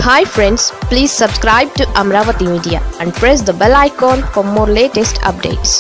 hi friends please subscribe to Amaravati media and press the bell icon for more latest updates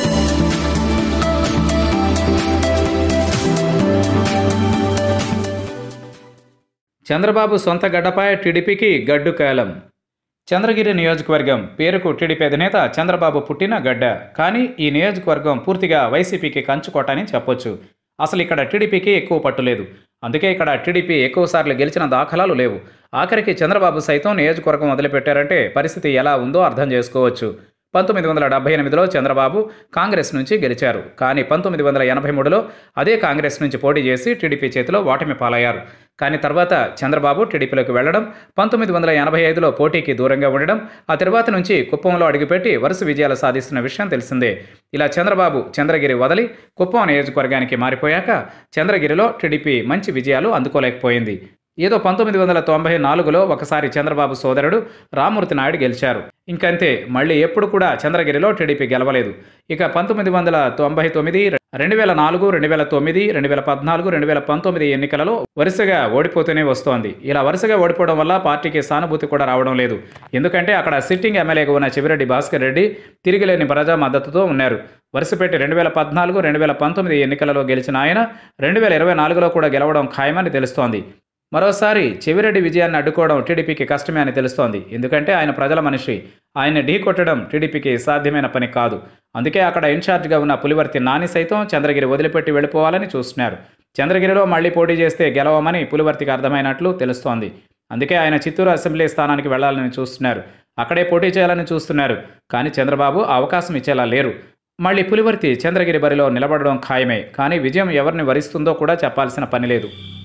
Chandrababu సొంత గడ్డపై టీడీపీకి గడ్డు కాలం చంద్రగిరి నియోజకవర్గం పేరుకు టీడీపీ అధినేత చంద్రబాబు పుట్టిన గడ్డ కానీ ఈ నియోజకవర్గం పూర్తిగా వైసీపీకి కంచుకోటని చెప్పొచ్చు అసలు ఇక్కడ టీడీపీకి ఎక్కువ పట్టు లేదు అందుకే ఇక్కడ టీడీపీ ఎక్కువసార్లు గెలిచిన దాఖలాలు లేవు ఆఖరికి చంద్రబాబు సైతం నియోజకవర్గం వదిలిపెట్టారంటే పరిస్థితి ఎలా ఉందో అర్థం చేసుకోవచ్చు పంతొమ్మిది వందల డెబ్బై ఎనిమిదిలో చంద్రబాబు కాంగ్రెస్ నుంచి గెలిచారు కానీ పంతొమ్మిది వందల ఎనభై మూడులో అదే కాంగ్రెస్ నుంచి పోటీ చేసి టీడీపీ చేతిలో ఓటమి పాలయ్యారు కానీ తర్వాత చంద్రబాబు టీడీపీలోకి వెళ్లడం పంతొమ్మిది వందల ఎనభై ఐదులో పోటీకి దూరంగా ఉండడం ఆ తర్వాత నుంచి కుప్పంలో అడుగుపెట్టి వరుస విజయాలు సాధిస్తున్న విషయం తెలిసిందే ఇలా చంద్రబాబు చంద్రగిరి వదిలి కుప్పం నియోజకవర్గానికి మారిపోయాక చంద్రగిరిలో టీడీపీ మంచి విజయాలు అందుకోలేకపోయింది ఏదో పంతొమ్మిది వందల తొంభై నాలుగులో ఒకసారి చంద్రబాబు సోదరుడు రామూర్తి నాయుడు గెలిచారు ఇంకంతే మళ్ళీ ఎప్పుడు కూడా చంద్రగిరిలో టీడీపీ గెలవలేదు ఇక పంతొమ్మిది వందల తొంభై తొమ్మిది రెండు వేల నాలుగు రెండు వేల తొమ్మిది రెండు వేల పద్నాలుగు రెండు వేల పంతొమ్మిది ఎన్నికలలో వరుసగా ఓడిపోతూనే వస్తోంది ఇలా వరుసగా ఓడిపోవడం వల్ల పార్టీకి సానుభూతి కూడా రావడం లేదు ఎందుకంటే అక్కడ సిట్టింగ్ ఎమ్మెల్యేగా ఉన్న చెవిరెడ్డి భాస్కర్ రెడ్డి తిరిగిలేని ప్రజా మద్దతుతో ఉన్నారు వరుసపెట్టి రెండు వేల పద్నాలుగు రెండు వేల పంతొమ్మిది ఎన్నికలలో గెలిచిన ఆయన రెండు వేల ఇరవై నాలుగులో కూడా గెలవడం ఖాయమని తెలుస్తోంది మరోసారి చెవిరెడ్డి విజయాన్ని అడ్డుకోవడం టీడీపీకి కష్టమే అని తెలుస్తోంది ఎందుకంటే ఆయన ప్రజల మనిషి ఆయన ఢీ కొట్టడం టీడీపీకి సాధ్యమైన పని కాదు అందుకే అక్కడ ఇన్ఛార్జ్గా ఉన్న పులివర్తి నాని సైతం చంద్రగిరి వదిలిపెట్టి వెళ్ళిపోవాలని చూస్తున్నారు చంద్రగిరిలో మళ్ళీ పోటీ చేస్తే గెలవమని పులివర్తికి అర్థమైనట్లు తెలుస్తోంది అందుకే ఆయన చిత్తూరు అసెంబ్లీ స్థానానికి వెళ్లాలని చూస్తున్నారు అక్కడే పోటీ చేయాలని చూస్తున్నారు కానీ చంద్రబాబు ఆ అవకాశం ఇచ్చేలా లేరు మళ్ళీ పులివర్తి చంద్రగిరి బరిలో నిలబడడం ఖాయమే కానీ విజయం ఎవరిని వరిస్తుందో కూడా చెప్పాల్సిన పని లేదు